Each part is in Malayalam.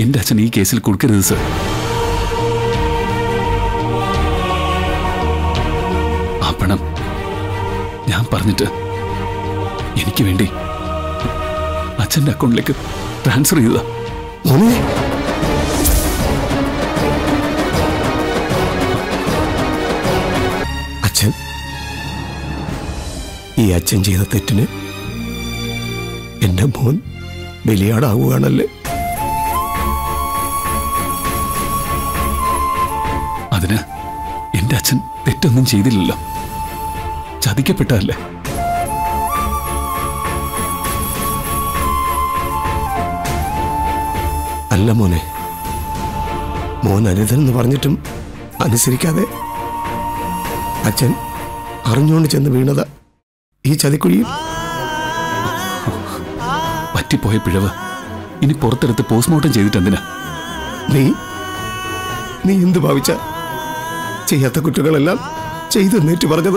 എന്റെ അച്ഛൻ ഈ കേസിൽ കൊടുക്കരുത് സർ ആ പണം ഞാൻ പറഞ്ഞിട്ട് എനിക്ക് വേണ്ടി അച്ഛന്റെ അക്കൗണ്ടിലേക്ക് ട്രാൻസ്ഫർ ചെയ്തതാ മോനെ അച്ഛൻ ഈ അച്ഛൻ ചെയ്ത തെറ്റിന് എന്റെ മോൻ ബലിയാടാവുകയാണല്ലേ അതിന് എന്റെ അച്ഛൻ തെറ്റൊന്നും ചെയ്തില്ലല്ലോ ചതിക്കപ്പെട്ടതല്ലേ അല്ല മോനെ മോൻ അരുതെന്ന് പറഞ്ഞിട്ടും അനുസരിക്കാതെ അച്ഛൻ അറിഞ്ഞുകൊണ്ട് ചെന്ന് വീണതാ ഈ ചതിക്കുഴിയിൽ പറ്റിപ്പോയ പിഴവ് ഇനി പുറത്തെടുത്ത് പോസ്റ്റ്മോർട്ടം ചെയ്തിട്ട് എന്തിനാ നീ നീ എന്ത് ഭാവിച്ച ചെയ്യാത്ത കുറ്റങ്ങളെല്ലാം ചെയ്തു നേറ്റു പറഞ്ഞത്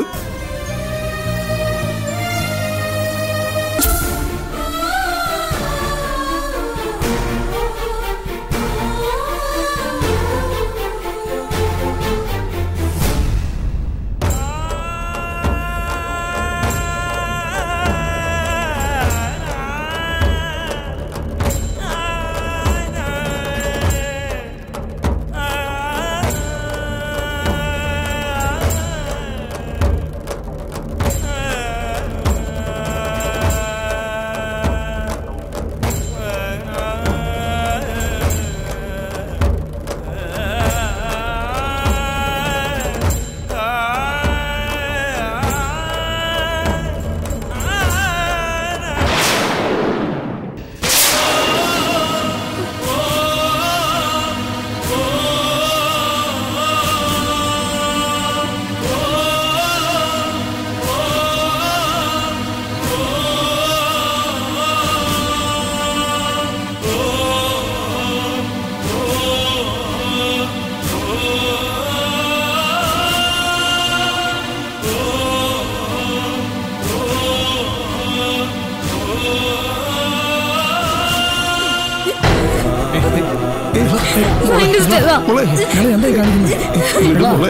സയന്റിസ്റ്റ് വാ. മോളെ എന്തായി കാണിക്കുന്നത് വിട് മോളെ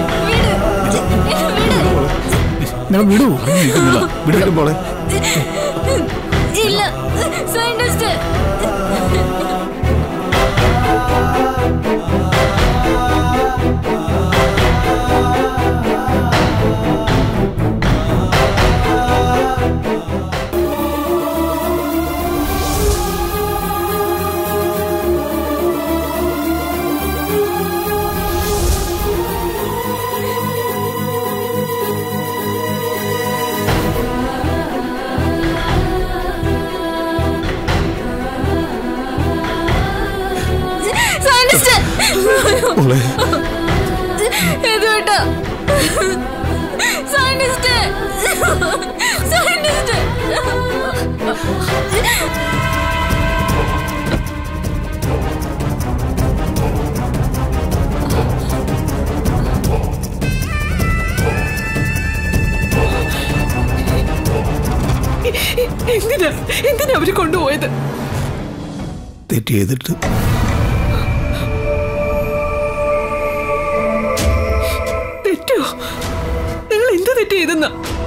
നിങ്ങൾ വിടൂ വിട് മോളെ ഇല്ല സയന്റിസ്റ്റ് സയന്റിസ്റ്റ് മോളെ ഏതുവേട്ടാ സയന്റിസ്റ്റ് സയന്റിസ്റ്റ് എന്തിനാ എന്തിനാ അവര് കൊണ്ടുപോയത് തെറ്റ് ചെയ്തിട്ട് തെറ്റോ നിങ്ങൾ എന്ത് തെറ്റ് ചെയ്തെന്ന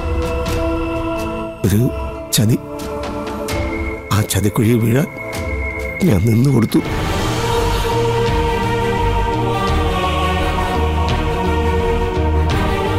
ഒരു ചതി ആ ചതിക്കുഴിയിൽ വീഴാൻ ഞാൻ നിന്നു കൊടുത്തു